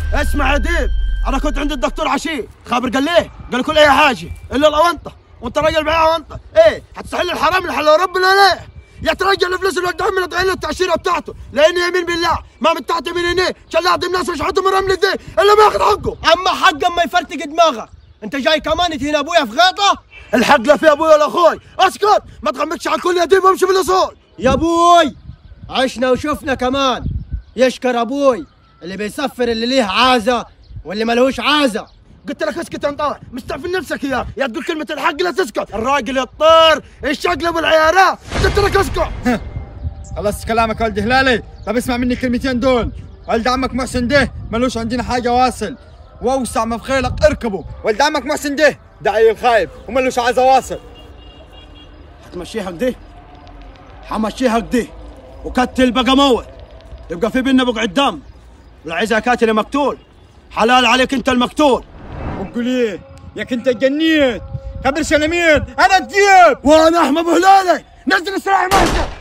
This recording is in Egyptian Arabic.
اسمع يا ديب انا كنت عند الدكتور عشي خابر قال ليه قال كل اي حاجه الا الاونطه وانت راجل معاه اونطه ايه هتستحل الحرام اللي حله ربنا ليه يا ترجع الفلوس اللي قدام من له التاشيره بتاعته لاني يمين بالله ما من تحت من هنا شلعت الناس مش حد من رمل دي الا ما ياخذ حقه اما حق اما يفرتق دماغك انت جاي كمان تهين ابويا في غيطه الحق لا في ابوي ولا اخوي اسكت ما تغمقش على الكل يا ديب وامشي بالاصول يا ابوي عشنا وشفنا كمان يشكر ابوي اللي بيسفر اللي ليه عازه واللي ملهوش عازه قلت لك اسكت يا مطاوع مستعفن نفسك يا يا تقول كلمة الحق لا تسكت الراجل الطير الشقلب العيارة قلت لك اسكت خلصت كلامك ولد هلالي طب اسمع مني كلمتين دول ولد عمك محسن ده ملوش عندنا حاجة واصل واوسع ما في خيلك اركبه ولد عمك محسن ده دعي الخايب وملوش عايز واصل حتمشيها كده حمشيها كده وكتل بقى موت يبقى في بينا بقعة دم والعزة كاتل مقتول حلال عليك انت المقتول وقول ايه ياك انت اتجنيت خبر شلمين انا الديب وانا احمد ابو هلالي نزل السلاح ماشي